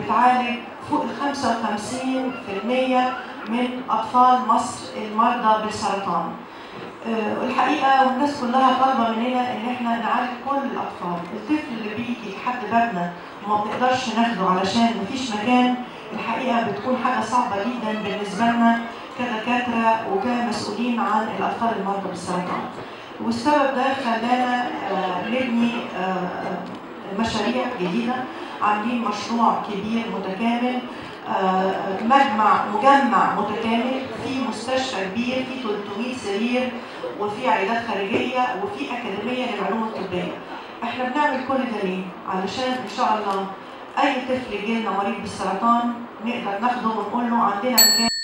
بتعالج فوق ال 55% من أطفال مصر المرضى بالسرطان. آه، الحقيقة والناس كلها طالبة مننا إن إحنا نعالج كل الأطفال، الطفل اللي بيجي لحد بابنا وما بنقدرش ناخده علشان مفيش مكان الحقيقة بتكون حاجة صعبة جدا بالنسبة لنا كدكاترة وكمسؤولين عن الأطفال المرضى بالسرطان. والسبب ده خلانا آه، نبني آه، مشاريع جديدة عاملين مشروع كبير متكامل آه، مجمع مجمع متكامل في مستشفى كبير في 300 سرير وفي عيادات خارجية وفي أكاديمية للعلوم الطبية. احنا بنعمل كل ده ليه؟ علشان إن شاء الله أي طفل يجي لنا مريض بالسرطان نقدر ناخده ونقول له عندنا مكان